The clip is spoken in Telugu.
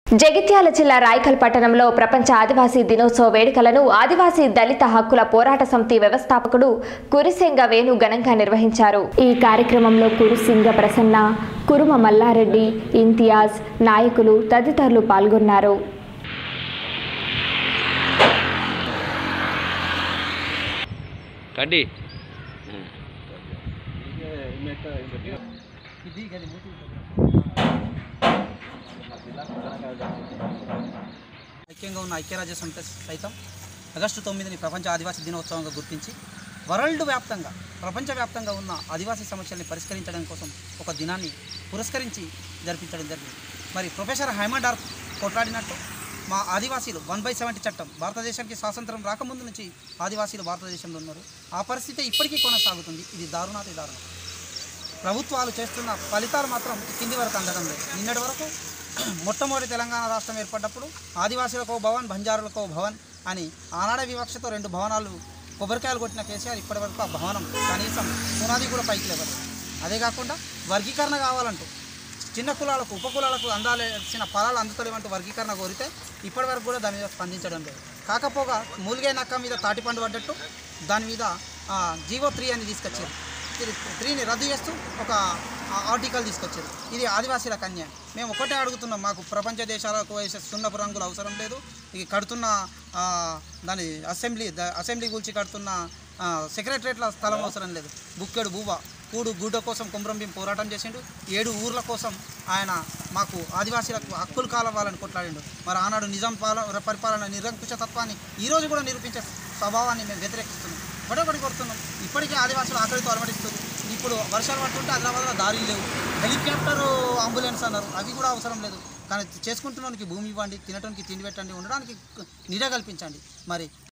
జగిత్యాల జిల్లా రాయకల్ పట్టణంలో ప్రపంచ ఆదివాసీ దినోత్సవ వేడుకలను ఆదివాసీ దళిత హక్కుల పోరాట సమితి వ్యవస్థాపకుడు కురిసింగ వేణు ఘనంగా నిర్వహించారు ఈ కార్యక్రమంలో కురిసింగ ప్రసన్న కురుమ మల్లారెడ్డి ఇంతియాజ్ నాయకులు తదితరులు పాల్గొన్నారు కడ్డీ ఐక్యంగా ఉన్న ఐక్యరాజ్య సమితి సైతం ఆగస్టు తొమ్మిదిని ప్రపంచ ఆదివాసీ దినోత్సవంగా గుర్తించి వరల్డ్ వ్యాప్తంగా ప్రపంచవ్యాప్తంగా ఉన్న ఆదివాసీ సమస్యల్ని పరిష్కరించడం కోసం ఒక దినాన్ని పురస్కరించి జరిపించడం జరిగింది మరి ప్రొఫెసర్ హైమండార్ కొట్లాడినట్టు మా ఆదివాసీలు వన్ బై సెవెంటీ చట్టం భారతదేశానికి స్వాతంత్రం రాకముందు నుంచి ఆదివాసీలు భారతదేశంలో ఉన్నారు ఆ పరిస్థితి ఇప్పటికీ కొనసాగుతుంది ఇది దారుణాతి దారుణం ప్రభుత్వాలు చేస్తున్న ఫలితాలు మాత్రం కింది వరకు అందడం లేదు నిన్నటి వరకు మొట్టమొదటి తెలంగాణ రాష్ట్రం ఏర్పడ్డప్పుడు ఆదివాసీలకు ఓ భవన్ బంజారులకు ఓ భవన్ అని ఆనాడ వివక్షతో రెండు భవనాలు కొబ్బరికాయలు కొట్టిన కేసీఆర్ ఇప్పటి వరకు ఆ భవనం కనీసం పునాది కూడా పైకి లేవలేదు అదే కాకుండా వర్గీకరణ కావాలంటూ చిన్న కులాలకు ఉప కులాలకు అందాల్సిన ఫలాలు అందుతలేమంటూ వర్గీకరణ కోరితే ఇప్పటి వరకు కూడా దాని మీద స్పందించడం లేదు కాకపోగా మూలిగే నక్క మీద తాటిపండు పడ్డట్టు దాని మీద ఆ, జీవో త్రీ అని తీసుకొచ్చారు ఇది త్రీని రద్దు చేస్తూ ఒక ఆ, ఆర్టికల్ తీసుకొచ్చారు ఇది ఆదివాసీలకు అన్యాయం మేము ఒకటే అడుగుతున్నాం మాకు ప్రపంచ దేశాలకు వేసే సున్నపు రంగులు అవసరం లేదు ఈ కడుతున్న ఆ, దాని అసెంబ్లీ ద- అసెంబ్లీ గురించి కడుతున్న ఆ, సెక్రటరేట్ల స్థలం అవసరం లేదు బుక్కెడు బూబా కూడు గూడ కోసం కుమ్రంభీం పోరాటం చేసిండు ఏడు ఊర్ల కోసం ఆయన మాకు ఆదివాసీలకు హక్కులు కాలవాలని కొట్లాడిండు మరి ఆనాడు నిజాం పాలన పరిపాలన నిరంకుశ తత్వాన్ని ఈరోజు కూడా నిరూపించే స్వభావాన్ని మేము వ్యతిరేకిస్తున్నాం ఒకటొకటి కొడుతున్నాం ఇప్పటికీ ఆదివాసులు ఆకలితో అలమటిస్తుంది ఇప్పుడు వర్షాలు పడుతుంటే హైదరాబాద్లో దారులు లేవు హెలికాప్టర్ అంబులెన్స్ అన్నారు అవి కూడా అవసరం లేదు కానీ చేసుకుంటున్నానికి భూమి ఇవ్వండి తినడానికి తిండి పెట్టండి ఉండడానికి నీడ కల్పించండి మరి